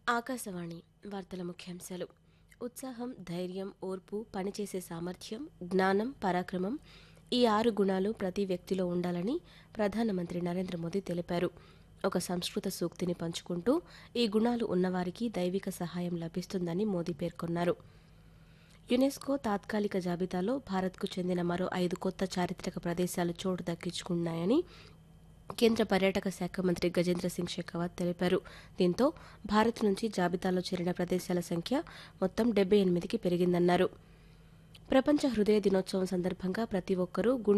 ఆకాశవాణి వార్తల ముఖ్యాంశాలు ఉత్సాహం ధైర్యం ఓర్పు పనిచేసే సామర్థ్యం జ్ఞానం పరాక్రమం ఈ ఆరు గుణాలు ప్రతి వ్యక్తిలో ఉండాలని ప్రధానమంత్రి నరేంద్ర మోదీ తెలిపారు ఒక సంస్కృత సూక్తిని పంచుకుంటూ ఈ గుణాలు ఉన్నవారికి దైవిక సహాయం లభిస్తుందని మోదీ పేర్కొన్నారు యునెస్కో తాత్కాలిక జాబితాలో భారత్కు చెందిన మరో ఐదు కొత్త చారిత్రక ప్రదేశాలు చోటు దక్కించుకున్నాయని కేంద్ర పర్యాటక శాఖ మంత్రి గజేంద్ర సింగ్ షెకావత్ తెలిపారు దీంతో భారత్ నుంచి జాబితాలో చేరిన ప్రదేశాల సంఖ్య మొత్తం డెబ్బై ఎనిమిదికి పెరిగిందన్నారు ప్రపంచ హృదయ దినోత్సవం సందర్భంగా ప్రతి ఒక్కరూ గుండె